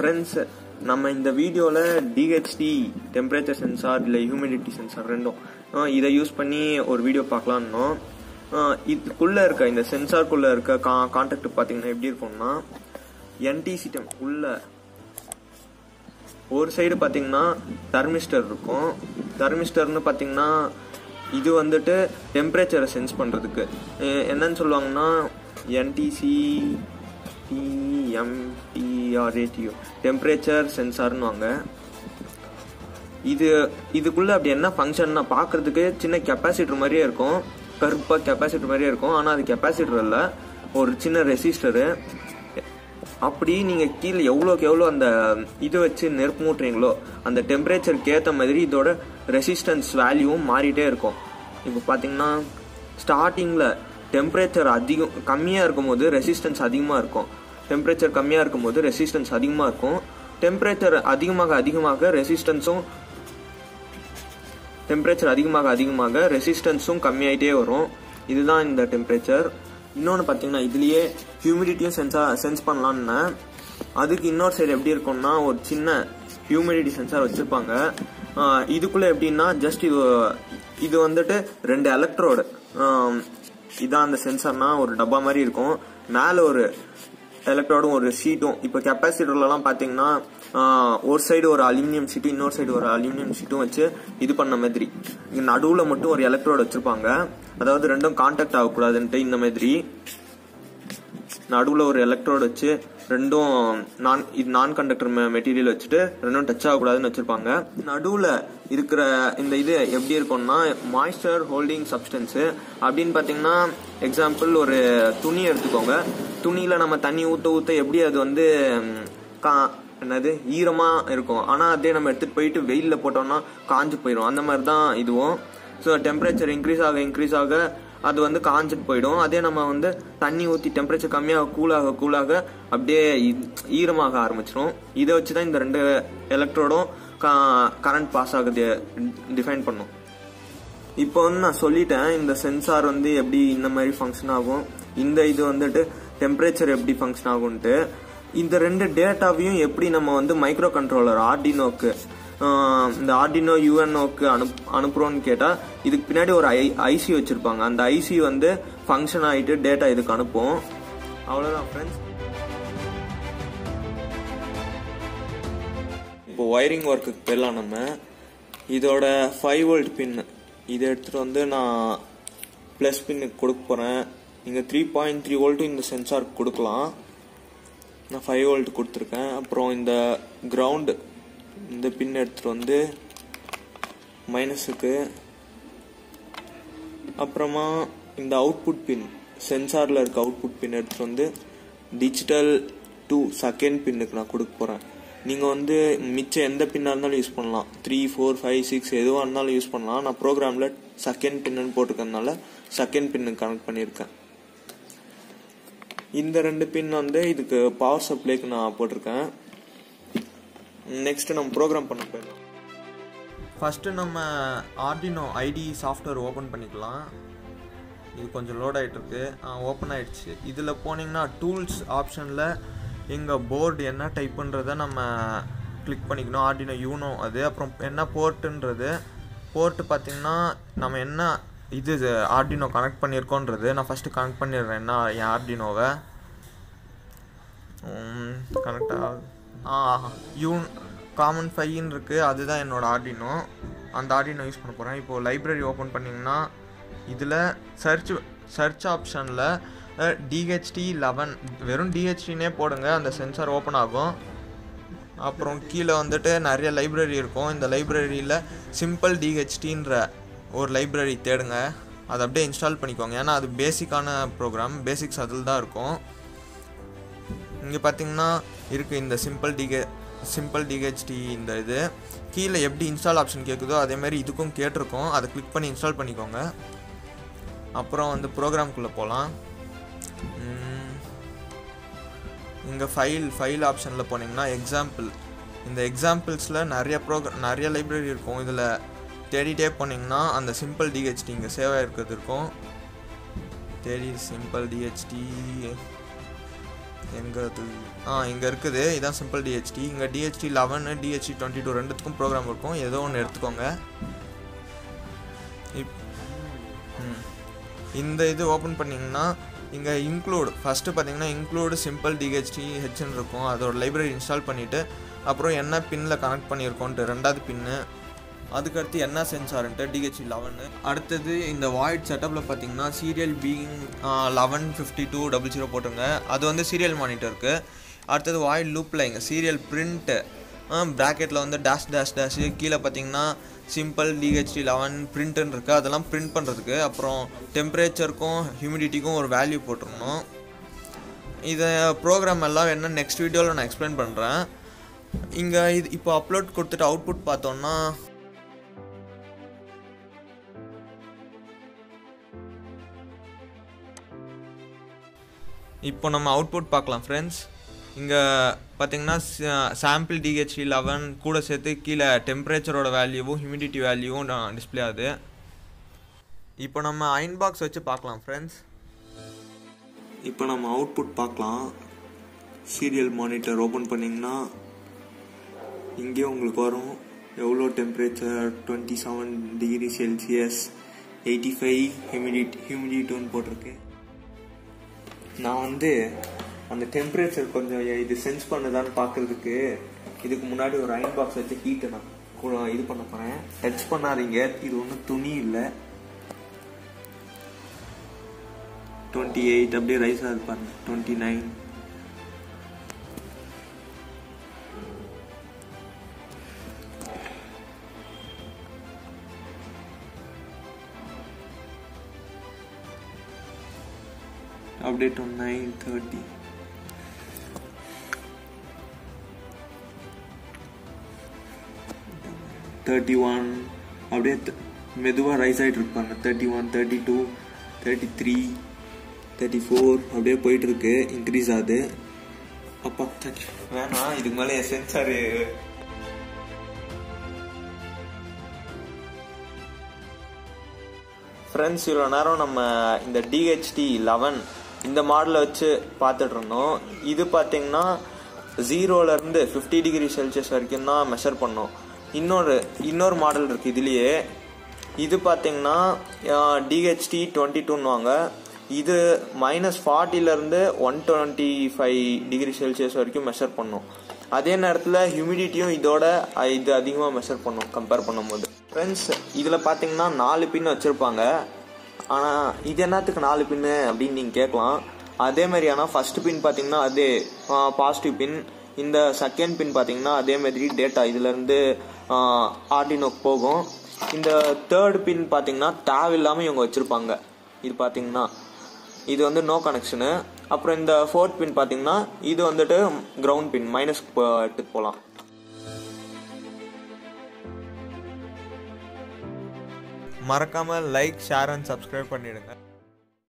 Friends நம்ம இந்த வீடியோவில் டிஹெச்டி டெம்பரேச்சர் சென்சார் இல்லை ஹியூமிடிட்டி சென்சார் ரெண்டும் அஹ் இதை யூஸ் பண்ணி ஒரு வீடியோ பார்க்கலான்னோம் அஹ் இதுக்குள்ளே இருக்க இந்த சென்சார்க்குள்ளே இருக்க கா கான்டாக்ட் பார்த்தீங்கன்னா எப்படி இருக்கும்னா என்டிசி டெம் உள்ள ஒரு சைடு பார்த்தீங்கன்னா தெர்மிஸ்டர் இருக்கும் தெர்மிஸ்டர்னு பார்த்தீங்கன்னா இது வந்துட்டு டெம்பரேச்சரை சென்ஸ் பண்ணுறதுக்கு என்னன்னு சொல்லுவாங்கன்னா என்டிசி டிஎம்டிஆர்ஏடியூ டெம்பரேச்சர் சென்சார்னுவாங்க இது இதுக்குள்ள அப்படி என்ன ஃபங்க்ஷன்னா பார்க்கறதுக்கு சின்ன கெப்பாசிட்டர் மாதிரியே இருக்கும் கருப்பாக கெப்பாசிட்டர் மாதிரியே இருக்கும் ஆனால் அது கெப்பாசிட்டர் இல்லை ஒரு சின்ன ரெசிஸ்டரு அப்படி நீங்கள் கீழே எவ்வளோக்கு எவ்வளோ அந்த இது வச்சு நெருப்பு மூட்டுறீங்களோ அந்த டெம்பரேச்சருக்கு ஏற்ற மாதிரி இதோட ரெசிஸ்டன்ஸ் வேல்யூவும் மாறிட்டே இருக்கும் இப்போ பார்த்தீங்கன்னா ஸ்டார்டிங்கில் டெம்பரேச்சர் அதிகம் கம்மியாக இருக்கும்போது ரெசிஸ்டன்ஸ் அதிகமாக இருக்கும் டெம்பரேச்சர் கம்மியாக இருக்கும்போது ரெசிஸ்டன்ஸ் அதிகமாக இருக்கும் டெம்பரேச்சர் அதிகமாக அதிகமாக ரெசிஸ்டன்ஸும் டெம்பரேச்சர் அதிகமாக அதிகமாக ரெசிஸ்டன்ஸும் கம்மியாயிட்டே வரும் இதுதான் இந்த டெம்பரேச்சர் இன்னொன்று பார்த்தீங்கன்னா இதுலேயே ஹியூமிடிட்டியும் சென்சா சென்ஸ் பண்ணலான்னு அதுக்கு இன்னொரு சைடு எப்படி இருக்கும்னா ஒரு சின்ன ஹியூமிடிட்டி சென்சார் வச்சுருப்பாங்க இதுக்குள்ளே எப்படின்னா ஜஸ்ட் இது இது வந்துட்டு ரெண்டு எலக்ட்ரோடு இதான் அந்த சென்சார்னா ஒரு டப்பா மாதிரி இருக்கும் மேலே ஒரு எலக்ட்ரோடும் ஒரு ஷீட்டும் இப்போ கெப்பாசிட்டர்லலாம் பார்த்தீங்கன்னா ஒரு சைடு ஒரு அலுமினியம் ஷீட்டும் இன்னொரு சைடு ஒரு அலுமினியம் ஷீட்டும் வச்சு இது பண்ண மாதிரி இங்கே நடுவில் மட்டும் ஒரு எலக்ட்ரோடு வச்சுருப்பாங்க அதாவது ரெண்டும் கான்டாக்ட் ஆகக்கூடாதுன்ட்டு இந்த மாதிரி நடுவில் ஒரு எலக்ட்ரோடு வச்சு ரெண்டும் நான் இது நான் கண்டக்டர் மெட்டீரியல் வச்சுட்டு ரெண்டும் டச் ஆகக்கூடாதுன்னு வச்சுருப்பாங்க நடுவில் இருக்கிற இந்த இது எப்படி இருக்கும்னா மாய்ஸ்சர் ஹோல்டிங் சப்ஸ்டன்ஸு அப்படின்னு பார்த்தீங்கன்னா எக்ஸாம்பிள் ஒரு துணி எடுத்துக்கோங்க துணியில் நம்ம தண்ணி ஊற்ற ஊற்ற எப்படி அது வந்து கா என்னது ஈரமாக இருக்கும் ஆனால் அதே நம்ம எடுத்துகிட்டு போயிட்டு வெயிலில் போட்டோம்னா காஞ்சு போயிடும் அந்த மாதிரி தான் இதுவும் ஸோ டெம்பரேச்சர் இன்க்ரீஸ் ஆக இன்க்ரீஸ் ஆக அது வந்து காஞ்சிட்டு போயிடும் அதே நம்ம வந்து தண்ணி ஊற்றி டெம்பரேச்சர் கம்மியாக கூலாக கூலாக அப்படியே ஈரமாக ஆரம்பிச்சிடும் இதை வச்சு தான் இந்த ரெண்டு எலக்ட்ரோடும் கரண்ட் பாஸ் ஆகுது டிஃபைன் பண்ணும் இப்போ வந்து நான் சொல்லிட்டேன் இந்த சென்சார் வந்து எப்படி இந்த மாதிரி ஃபங்க்ஷன் ஆகும் இந்த இது வந்துட்டு டெம்பரேச்சர் எப்படி ஃபங்க்ஷன் ஆகும்ன்ட்டு இந்த ரெண்டு டேட்டாவையும் எப்படி நம்ம வந்து மைக்ரோ கண்ட்ரோலர் ஆர்டினோக்கு இந்த ஆர்டினோ யூஎன்ஓக்கு அனுப் அனுப்புகிறோன்னு கேட்டால் இதுக்கு பின்னாடி ஒரு ஐ ஐசி வச்சுருப்பாங்க அந்த ஐசி வந்து ஃபங்க்ஷன் ஆகிட்டு டேட்டா இதுக்கு அனுப்பும் அவ்வளோதான் ஃப்ரெண்ட்ஸ் இப்போ ஒயரிங் ஒர்க்குக்கு போயிடலாம் நம்ம இதோட ஃபைவ் வோல்ட் பின் இதை எடுத்துகிட்டு வந்து நான் ப்ளஸ் பின்னுக்கு கொடுக்க போகிறேன் நீங்கள் த்ரீ பாயிண்ட் த்ரீ வோல்ட்டும் இந்த சென்சாருக்கு கொடுக்கலாம் நான் ஃபைவ் வோல்ட் கொடுத்துருக்கேன் அப்புறம் இந்த கிரவுண்டு இந்த பின் எடுத்துகிட்டு வந்து மைனஸுக்கு அப்புறமா இந்த அவுட்புட் பின் சென்சாரில் இருக்க அவுட்புட் பின் எடுத்துகிட்டு வந்து டிஜிட்டல் டூ செகண்ட் பின்னுக்கு நான் கொடுக்க போகிறேன் நீங்கள் வந்து மிச்சம் எந்த பின்னாக இருந்தாலும் யூஸ் பண்ணலாம் த்ரீ ஃபோர் ஃபைவ் சிக்ஸ் எதுவாக இருந்தாலும் யூஸ் பண்ணலாம் நான் ப்ரோக்ராமில் செகண்ட் பின்னு போட்டிருக்கறதுனால செகண்ட் பின்னுக்கு கனெக்ட் பண்ணியிருக்கேன் இந்த ரெண்டு பின் வந்து இதுக்கு பவர் சப்ளைக்கு நான் போட்டிருக்கேன் நெக்ஸ்ட் நம்ம ப்ரோக்ராம் பண்ண போயிடலாம் ஃபஸ்ட்டு நம்ம ஆர்டினோ ஐடி சாஃப்ட்வேர் ஓப்பன் பண்ணிக்கலாம் இது கொஞ்சம் லோட் ஆகிட்டுருக்கு ஓப்பன் ஆகிடுச்சு இதில் போனீங்கன்னா டூல்ஸ் ஆப்ஷனில் எங்கள் போர்டு என்ன டைப்புன்றதை நம்ம கிளிக் பண்ணிக்கணும் ஆர்டினோ யூனோ அது அப்புறம் என்ன போர்ட்டுன்றது போர்ட்டு பார்த்திங்கன்னா நம்ம என்ன இது ஆர்டினோ கனெக்ட் பண்ணியிருக்கோன்றது நான் ஃபஸ்ட்டு கனெக்ட் பண்ணிடுறேன் என்ன என் ஆர்டினோவை கனெக்ட் ஆகுது ஆ யூன் காமன் ஃபைன்னு இருக்குது அதுதான் என்னோடய ஆர்டினோ அந்த ஆர்டினோ யூஸ் பண்ண போகிறேன் இப்போது லைப்ரரி ஓப்பன் பண்ணிங்கன்னா இதில் சர்ச் சர்ச் ஆப்ஷனில் டிஹெச்டி லெவன் வெறும் டிஹெச்டினே போடுங்க அந்த சென்சார் ஓப்பன் ஆகும் அப்புறம் கீழே வந்துட்டு நிறைய லைப்ரரி இருக்கும் இந்த லைப்ரரியில் சிம்பிள் டிஹெச்டின்ற ஒரு லைப்ரரி தேடுங்க அதை அப்படியே இன்ஸ்டால் பண்ணிக்கோங்க ஏன்னா அது பேசிக்கான ப்ரோக்ராம் பேசிக்ஸ் அதில் தான் இருக்கும் இங்கே பார்த்தீங்கன்னா இருக்குது இந்த சிம்பிள் டிகே சிம்பிள் டிஹெச்டி இந்த இது கீழே எப்படி இன்ஸ்டால் ஆப்ஷன் கேட்குதோ அதேமாதிரி இதுக்கும் கேட்டிருக்கோம் அதை கிளிக் பண்ணி இன்ஸ்டால் பண்ணிக்கோங்க அப்புறம் வந்து ப்ரோக்ராம்குள்ளே போகலாம் இங்கே ஃபைல் ஃபைல் ஆப்ஷனில் போனீங்கன்னா எக்ஸாம்பிள் இந்த எக்ஸாம்பிள்ஸில் நிறைய ப்ரோக்ரா நிறைய லைப்ரரி இருக்கும் இதில் தேடிட்டே போனீங்கன்னா அந்த சிம்பிள் டிஹெச்டி இங்கே சேவ் ஆகிருக்கிறது இருக்கும் தேடி சிம்பிள் டிஹெச்டி எங்கே அது ஆ இங்கே இருக்குது இதான் சிம்பிள் டிஹெச்டி இங்கே DHT eleven DHT twenty two ரெண்டுத்துக்கும் ப்ரோக்ராம் இருக்கும் ஏதோ ஒன்று எடுத்துக்கோங்க இப் ம். இந்த இது ஓப்பன் பண்ணிங்கன்னா இங்கே இன்க்ளூட் ஃபஸ்ட்டு பார்த்தீங்கன்னா இன்க்ளூடு சிம்பிள் டிஹெச்டி ஹெச்னு இருக்கும் அதோட லைப்ரரி இன்ஸ்டால் பண்ணிவிட்டு அப்புறம் என்ன பின்னில் கனெக்ட் பண்ணியிருக்கோன்ட்டு ரெண்டாவது பின்னு அதுக்கடுத்து என்ன சென்சார்ன்ட்டு டிஹெச்சி லெவனு அடுத்தது இந்த வாய்ட் செட்டப்பில் பார்த்தீங்கன்னா serial begin eleven fifty two double zero போட்டுருங்க அது வந்து சீரியல் மானிட்டருக்கு அடுத்தது வாய்ட் லூப்பில் இங்கே சீரியல் பிரிண்ட்டு ப்ராக்கெட்டில் வந்து டேஷ் டேஷ் டேஷு கீழே பார்த்தீங்கன்னா சிம்பிள் டிஹெச்டி லெவன் பிரிண்ட்டுன்னு இருக்குது அதெல்லாம் பிரிண்ட் பண்ணுறதுக்கு அப்புறம் டெம்பரேச்சருக்கும் ஹியூமிடிட்டிக்கும் ஒரு வேல்யூ போட்டிருக்கணும் இதை ப்ரோக்ராம் எல்லாம் என்ன நெக்ஸ்ட் வீடியோவில் நான் எக்ஸ்பிளைன் பண்ணுறேன் இங்கே இது இப்போ அப்லோட் கொடுத்துட்டு அவுட்புட் பார்த்தோன்னா இப்போ நம்ம அவுட்புட் பார்க்கலாம் ஃப்ரெண்ட்ஸ் இங்கே பார்த்தீங்கன்னா சாம்பிள் டிஹெச்டி லெவன் கூட சேர்த்து கீழே டெம்பரேச்சரோட வேல்யூவும் ஹியூமிடிட்டி வேல்யூவும் டிஸ்பிளே ஆகுது இப்போ நம்ம அயன் பாக்ஸ் வச்சு பார்க்கலாம் ஃப்ரெண்ட்ஸ் இப்போ நம்ம அவுட்புட் பார்க்கலாம் சீரியல் மானிட்டர் ஓப்பன் பண்ணிங்கன்னா இங்கே உங்களுக்கு வரும் எவ்வளோ temperature twenty seven degree Celsius eighty five humidity ஹியூமிடிட்டுன்னு போட்டிருக்கு நான் வந்து அந்த டெம்பரேச்சர் கொஞ்சம் இது சென்ஸ் பண்ணுதான்னு பார்க்கறதுக்கு இதுக்கு முன்னாடி ஒரு அயன் பாக்ஸ் வச்சு ஹீட்டை நான் கு- இது பண்ண போகிறேன் டச் பண்ணாதீங்க இது ஒன்றும் துணி இல்லை டுவெண்ட்டி எயிட் அப்படியே ரைஸ் ஆகுது பாருங்க twenty nine update on 9:30 thirty one அப்படியே மெதுவாக ரைஸ் ஆகிட்டு இருப்பாங்க thirty one thirty two thirty three thirty four அப்படியே போயிட்டு இருக்கு இன்க்ரீஸ் ஆகுது அப்பா தேங்க்யூ வேணாம் இதுக்கு மேலே என் சென்சாரு ஃப்ரெண்ட்ஸ் இவ்வளோ நேரம் நம்ம இந்த டிஹெச்டி லெவன் இந்த மாடலை வச்சு பார்த்துட்டு இருந்தோம் இது பார்த்தீங்கன்னா ஜீரோலேருந்து ஃபிஃப்டி டிகிரி செல்சியஸ் வரைக்கும் தான் மெஷர் பண்ணோம் இன்னொரு இன்னொரு மாடல் இருக்குது இதுலேயே இது பார்த்தீங்கன்னா டிஹெச்டி டுவெண்ட்டி டூன்னுவாங்க இது மைனஸ் ஃபார்ட்டிலேருந்து one twenty five degree Celsius வரைக்கும் மெஷர் பண்ணோம் அதே நேரத்தில் ஹியூமிடிட்டியும் இதோட அஹ், இது அதிகமாக மெஷர் பண்ணும் கம்பேர் பண்ணும்போது ஃப்ரெண்ட்ஸ் இதில் பார்த்தீங்கன்னா நாலு பின் வச்சுருப்பாங்க ஆனால் இது என்னத்துக்கு நாலு பின்னு அப்படின்னு நீங்கள் கேட்கலாம் அதே மாதிரி ஆனால் ஃபர்ஸ்ட் பின் பார்த்தீங்கன்னா அதே பாசிட்டிவ் பின் இந்த செகண்ட் பின் பார்த்தீங்கன்னா அதே மாதிரி டேட்டா இதுலேருந்து ஆர்டினோக்கு போகும் இந்த தேர்ட் பின் பார்த்தீங்கன்னா தேவையில்லாமல் இவங்க வச்சுருப்பாங்க இது பார்த்தீங்கன்னா இது வந்து நோ கனெக்ஷனு அப்புறம் இந்த ஃபோர்த் பின் பார்த்தீங்கன்னா இது வந்துட்டு கிரவுண்ட் பின் மைனஸ்க்கு எடுத்துட்டு போகலாம் மறக்காமல் லைக் ஷேர் அண்ட் சப்ஸ்கிரைப் பண்ணிடுங்க